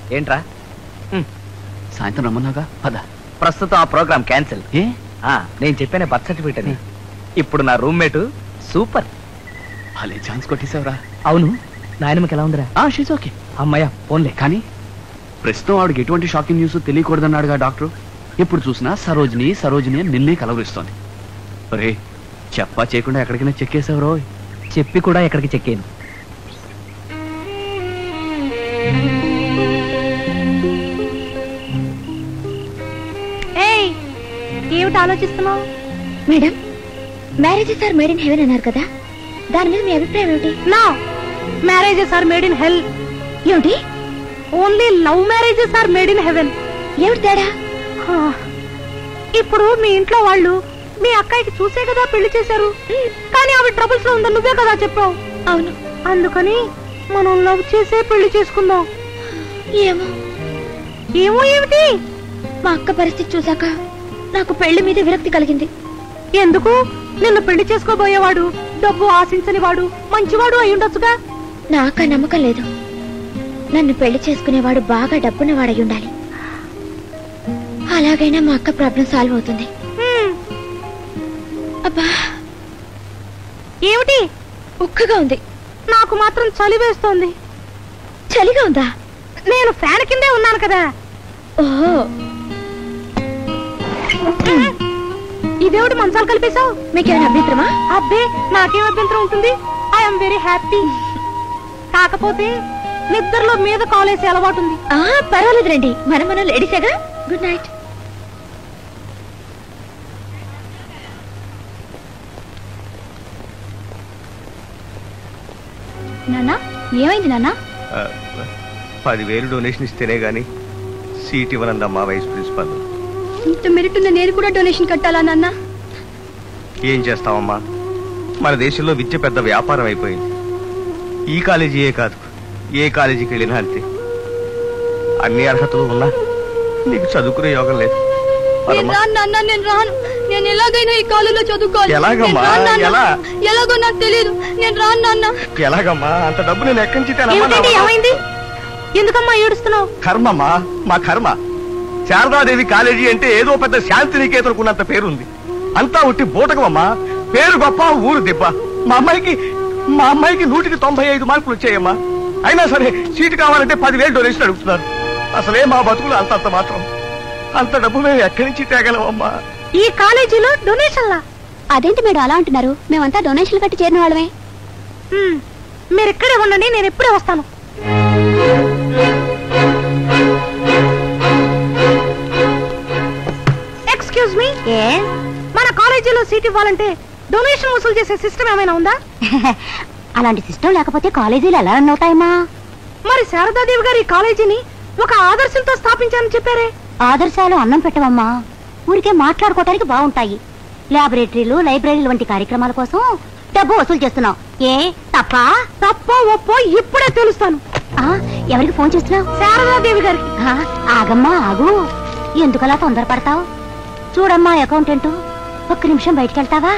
ఏంట్రా సాయంత్రం రమ్మన్నాగా పద ప్రస్తుతం ఆ ప్రోగ్రామ్ క్యాన్సిల్ ఏ ఆ, నేను చెప్పానే బర్త్ సర్టిఫికేట్ అని ఇప్పుడు నా రూమ్మేట్ సూపర్ భలే ఛాన్స్ కొట్టేసావురా అవును నాయనమ్మకి ఎలా ఉందిరా ఆ షీజ్ ఓకే అమ్మయ్య ఫోన్లే కానీ ప్రస్తుతం ఆవిడకి ఎటువంటి షాకింగ్ న్యూస్ తెలియకూడదన్నాడుగా డాక్టర్ ఎప్పుడు చూసినా సరోజిని సరోజిని అని నిన్నే కలవరిస్తోంది రే చెప్పా చేయకుండా ఎక్కడికైనా చెక్కేసావు రోయ్ చెప్పి కూడా ఎక్కడికి చెక్కాను ఏయ్ ఏమిటి ఆలోచిస్తున్నావు madam marriages are made in heaven అన్నారు కదా దాని మీద మీ అభిప్రాయం ఏమిటి నా marriages are made in hell ఏమిటి only love marriages are made in heaven ఏమిటి తేడా ఇప్పుడు మీ ఇంట్లో వాళ్ళు మీ అక్కయ్యకి చూసే కదా పెళ్లి చేశారు కానీ ఆవిడ ట్రబుల్స్ లో ఉందని నువ్వే కదా చెప్పావు అవును అందుకని మనం లవ్ చేసే పెళ్లి చేసుకుందాం ఏమో ఏమో ఏమిటి మా అక్క పరిస్థితి చూసాక నాకు పెళ్లి మీద విరక్తి కలిగింది ఎందుకు నిన్ను పెళ్లి చేసుకోబోయేవాడు డబ్బు ఆశించని వాడు మంచివాడు అయి ఉండొచ్చుగా నాకు ఆ నమ్మకం లేదు నన్ను పెళ్లి చేసుకునేవాడు బాగా డబ్బున్నవాడై ఉండాలి అలాగైనా మా అక్క ప్రాబ్లం సాల్వ్ అవుతుంది హ్మ్, అబ్బా ఏమిటి ఉక్కగా ఉంది నాకు మాత్రం చలి వేస్తోంది చలిగా ఉందా నేను ఫ్యాన్ కిందే ఉన్నాను కదా ఓహో ఇదేమిటి మంచాలు కలిపేశావు మీకేమైనా అభ్యంతరమా అబ్బే నాకేం అభ్యంతరం ఉంటుంది ఐఎమ్ వెరీ హ్యాపీ కాకపోతే నిద్రలో మీద కాలేసే అలవాటు ఉంది ఆ పర్వాలేదు రండి మనం మనం లేడీసేగా గుడ్ నైట్ నాన్న ఏమైంది నాన్న ఆ, పదివేలు డొనేషన్ ఇస్తేనే గాని సీట్ ఇవ్వనందమ్మా వైస్ ప్రిన్సిపల్ ఇంత మెరిట్ ఉన్న నేను కూడా డొనేషన్ కట్టాలా నాన్న ఏం చేస్తావమ్మా మన దేశంలో విద్య పెద్ద వ్యాపారం అయిపోయింది ఈ కాలేజీయే కాదు ఏ కాలేజీకి వెళ్ళినా అంతే అన్ని అర్హతలు ఉన్నా నీకు చదువుకునే యోగం లేదు పదమ్మా. రాను నాన్న నేను రాను నేను ఎలాగైనా ఈ కాలేజీలో చదువుకోవాలి ఎలాగమ్మా? నేను రాను నాన్న. ఎలా? ఎలాగో నాకు తెలియదు నేను రాను నాన్న ఎలాగమ్మా అంత డబ్బు నేను ఎక్కడి నుంచి తేనమ్మా? ఏమిటండి ఏమైంది ఎందుకమ్మా ఏడుస్తున్నావు కర్మమ్మా మా కర్మ శారదాదేవి కాలేజీ అంటే ఏదో పెద్ద శాంతి నికేతనుకున్నంత పేరుంది అంతా ఉట్టి బూటకమమ్మా పేరు గొప్ప ఊరు దిబ్బ మా అమ్మాయికి మా అమ్మాయికి నూటికి తొంభై ఐదు మార్కులు వచ్చాయమ్మా అయినా సరే సీటు కావాలంటే పదివేలు డొనేషన్ అడుగుతున్నారు అసలే మా బతుకులు అంత అంత మాత్రం అంత డబ్బు మేము ఎక్కడి నుంచి తేగలమమ్మా ఈ కాలేజీలో డొనేషన్లా అదేంటి మేడం అలా అంటున్నారు మేమంతా డొనేషన్లు కట్టి చేరిన వాళ్ళమే హ్మ్, మీరు ఇక్కడే ఉండండి నేను ఎప్పుడే వస్తాను ఎక్స్క్యూజ్ మీ మన కాలేజీలో సీట్ ఇవ్వాలంటే డొనేషన్ వసూలు చేసే సిస్టమ్ ఏమైనా ఉందా అలాంటి సిస్టమ్ లేకపోతే కాలేజీలు ఎలా రన్ అవుతాయమ్మా మరి శారదాదేవి గారు ఈ కాలేజీని ఒక ఆదర్శంతో స్థాపించారని చెప్పారే ఆదర్శాలు అన్నం పెట్టవమ్మా ఊరికే మాట్లాడుకోవటానికి బాగుంటాయి లాబొరేటరీలు లైబ్రరీలు వంటి కార్యక్రమాల కోసం డబ్బు వసూలు చేస్తున్నాం ఏ తప్ప తప్పో ఒప్పో ఇప్పుడే తెలుస్తాను ఆ, ఎవరికి ఫోన్ చేస్తున్నావు శారదాదేవి గారికి ఆ, ఆగమ్మా ఆగు ఎందుకలా తొందరపడతావు చూడమ్మా అకౌంటెంట్ ఒక్క నిమిషం బయటికి వెళ్తావా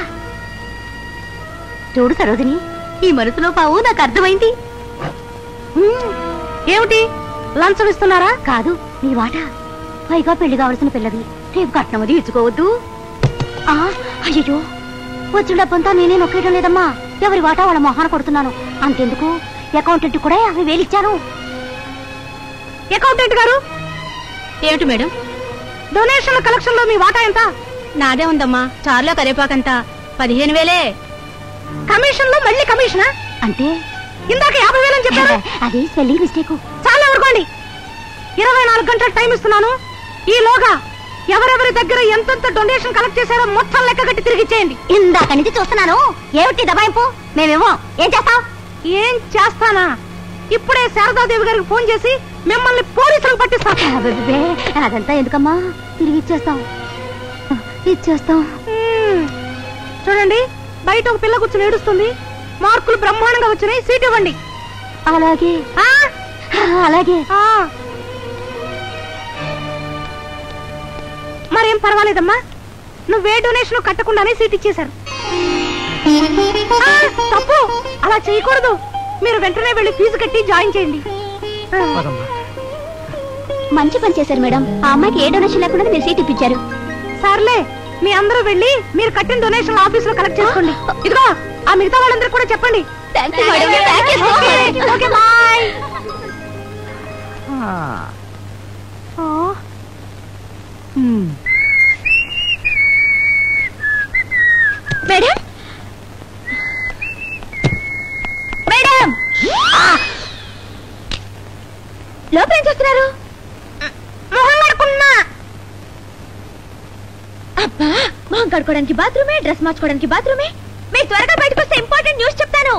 చూడు సరోజిని ఈ మనసులో పావు నాకు అర్థమైంది ఉమ్, ఏమిటి లంచం ఇస్తున్నారా కాదు నీ వాట పైగా పెళ్లి కావలసిన పిల్లవి రేపు కట్నం అది ఇచ్చుకోవద్దు ఆ, అయ్యయ్యో వచ్చిన డబ్బంతా నేనే నొక్కేయడం లేదమ్మా ఎవరి వాటా వాళ్ళ మొహాన కొడుతున్నాను అంతెందుకు అకౌంటెంట్ కూడా యాభై వేలు ఇచ్చాను అకౌంటెంట్ గారు ఏమిటి మేడం డొనేషన్ల కలెక్షన్ లో మీ వాటా ఎంత నాదే ఉందమ్మా చార్లో కరేపాకంతా పదిహేను వేలే కమిషన్ లో మళ్ళీ కమిషనా అంటే ఇందాక యాభై వేలని చెప్పారు అది స్పెల్లింగ్ మిస్టేక్ చాలా ఊరుకోండి ఇరవై నాలుగు గంటల టైం ఇస్తున్నాను ఈలోగా ఎవరెవరి దగ్గర ఎంతెంత డొనేషన్ కలెక్ట్ చేశారో మొత్తం లెక్క కట్టి తిరిగి ఇచ్చేయండి ఇందాక నుంచి చూస్తున్నాను ఏమిటి దబాయింపు మేమేమో ఏం చేస్తావు ఏం చేస్తానా ఇప్పుడే శారదాదేవి గారికి ఫోన్ చేసి మిమ్మల్ని పోలీసులకు పట్టిస్తాను అబ్బబ్బే, అదంతా ఎందుకమ్మా తిరిగి ఇచ్చేస్తాం ఇచ్చేస్తాం మ్మ్. చూడండి బయట ఒక పిల్ల కూర్చొని ఏడుస్తుంది మార్కులు బ్రహ్మాండంగా వచ్చినాయి సీట్ ఇవ్వండి అలాగే ఆ? అలాగే ఆ. మరేం పర్వాలేదమ్మా నువ్వే డొనేషన్ కట్టకుండానే సీట్ ఇచ్చేశారు ఆ, తప్పు అలా చేయకూడదు మీరు వెంటనే వెళ్ళి ఫీజు కట్టి జాయిన్ చేయండి ఆ. మంచి పని చేశారు మేడం ఆ అమ్మాయికి ఏ డొనేషన్ లేకుండా మీరు సీట్ ఇప్పించారు సర్లే మీ అందరూ వెళ్ళి మీరు కట్టిన డొనేషన్ ఆఫీస్ లో కలెక్ట్ చేసుకోండి ఇదిగో ఆ మిగతా వాళ్ళందరూ కూడా చెప్పండి ఓకే బాయ్ మేడం మేడం లోపల ఏం చేస్తున్నారు మొహం కడుకున్నా అబ్బా మొహం కడుకోవడానికి బాత్రూమే డ్రెస్ మార్చుకోవడానికి బాత్రూమే మీరు త్వరగా బయటకు వస్తే ఇంపార్టెంట్ న్యూస్ చెప్తాను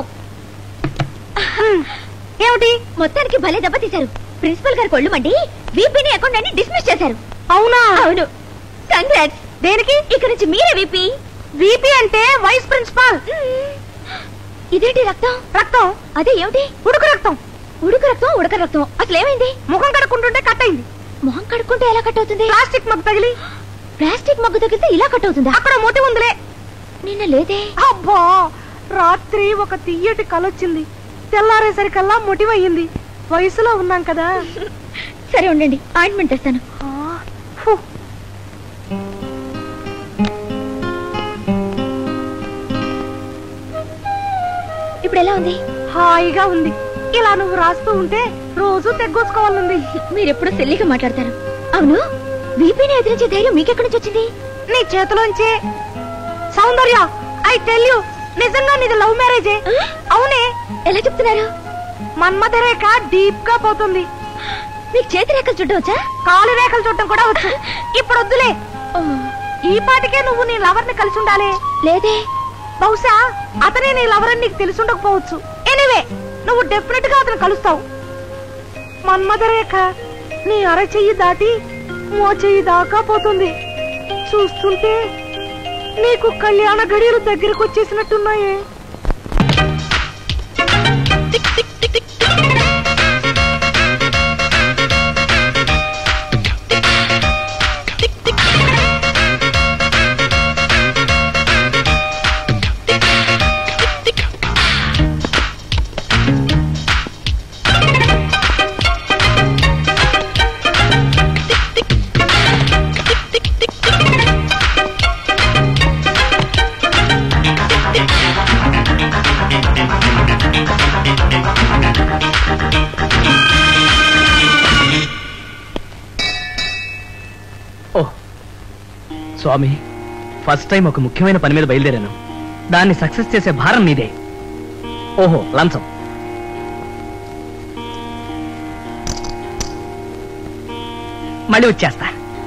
ఏమిటి మొత్తానికి భలే దెబ్బతీశారు ప్రిన్సిపల్ గారు కొళ్ళు మండి వీపీని అకౌంట్ అని డిస్మిస్ చేశారు అవునా అవును కంగ్రాట్స్ దేనికి ఇక నుంచి మీరే వీపీ విపి అంటే వైస్ ప్రిన్సిపాల్ ఇదేంటి రక్తం రక్తం అదే ఏమిటి ఉడుకు రక్తం ఉడుకు రక్తం ఉడక రక్తం అసలు ఏమైంది ముఖం కడుక్కుంటుంటే కట్ అయింది మొహం కడుక్కుంటే ఎలా కట్ అవుతుంది ప్లాస్టిక్ మగ్గు తగిలి ప్లాస్టిక్ మగ్గు తగిలితే ఇలా కట్ అవుతుందా అక్కడ మొటి ఉందిలే నిన్న లేదే అబ్బా రాత్రి ఒక తీయటి కలొచ్చింది తెల్లారేసరికల్లా మొటివయ్యింది వయసులో ఉన్నాం కదా సరే ఉండండి ఆయింట్మెంట్ తెస్తాను ఆ, ఫు. ఇప్పుడు ఎలా ఉంది హాయిగా ఉంది ఇలా నువ్వు రాస్తూ ఉంటే రోజు తెగ్గోసుకోవాలనుంది మీరు ఎప్పుడు సిల్లిగా మాట్లాడతారు అవును వీపీని ఎదిరించే ధైర్యం మీకెక్కడి నుంచి వచ్చింది నీ చేతిలోంచే సౌందర్య ఐ టెల్ యూ నిజంగా నీది లవ్ మ్యారేజే అవునే ఎలా చెప్తున్నారు మన్మథ రేఖ డీప్ గా పోతుంది మీకు చేతి రేఖలు చుట్టవచ్చా కాలు రేఖలు చూడటం కూడా వచ్చు ఇప్పుడు వద్దులే ఈ పాటికే నువ్వు నీ లవర్ ని కలిసి ఉండాలి లేదే బహుశా అతనే నీ లవర్ అని నీకు తెలిసి ఉండకపోవచ్చు ఎనీవే నువ్వు డెఫినెట్ గా అతను కలుస్తావు మన్మథ రేఖ నీ అర చెయ్యి దాటి మో చెయ్యి దాకా పోతుంది చూస్తుంటే నీకు కళ్యాణ గడియలు దగ్గరకు వచ్చేసినట్టున్నాయే ఓ స్వామి ఫస్ట్ టైం ఒక ముఖ్యమైన పని మీద బయలుదేరాను దాన్ని సక్సెస్ చేసే భారం నీదే ఓహో లంచం మళ్ళీ వచ్చేస్తా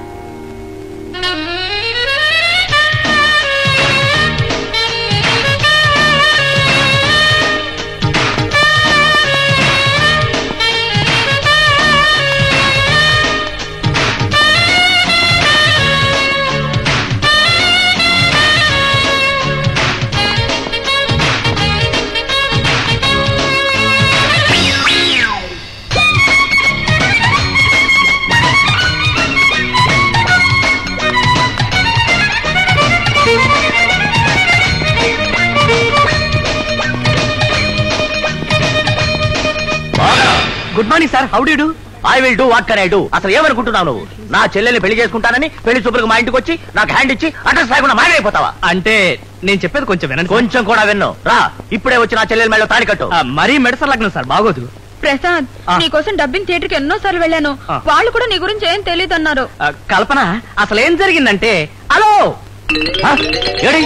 good morning sir how do I will do what can I do అసలు ఏమనుకుంటున్నావు నువ్వు నా చెల్లెల్ని పెళ్లి చేసుకుంటానని పెళ్లి చూపులకు మా ఇంటికి వచ్చి నాకు హ్యాండ్ ఇచ్చి అడ్రస్ లేకుండా మాయమైపోతావా అంటే నేను చెప్పేది కొంచెం వినండి సార్. కొంచెం కూడా విన్ను రా ఇప్పుడే వచ్చి నా చెల్లెల మేళ తాడి కట్టు ఆ, మరీ మెడసర్ లగ్నం సార్ బాగోదు ప్రసాద్ ఆ. నీకోసం డబ్బింగ్ థియేటర్ కి ఎన్నో సార్లు వెళ్ళాను ఆ. వాళ్ళు కూడా నీ గురించి ఏం తెలియదు అన్నారు ఆ, కల్పన అసలు ఏం జరిగిందంటే హలో ఆ? ఏడి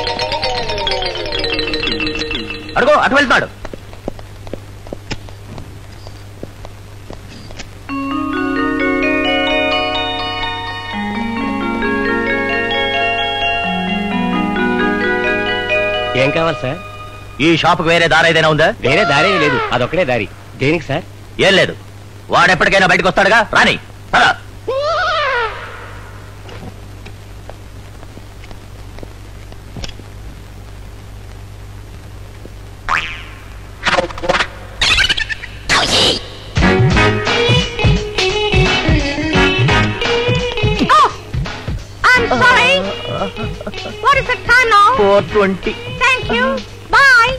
అడుగు అటు వెళ్తున్నాడు ఏం కావాలి సార్ ఈ షాప్ వేరే దారి ఏదైనా ఉందా వేరే దారి లేదు అదొక్కడే దారి దేనికి సార్ ఏం లేదు వాడు ఎప్పటికైనా బయటకు వస్తాడుగా రాని పద. I'm sorry. What is the time now? Four twenty Thank you. Bye.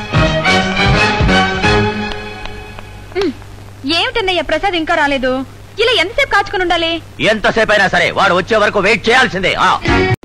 ఏమిటన్నయ్య ప్రసాద్ ఇంకా రాలేదు ఇలా ఎంతసేపు కాచుకుని ఉండాలి ఎంతసేపు అయినా సరే వాడు వచ్చే వరకు వెయిట్ చేయాల్సిందే ఆ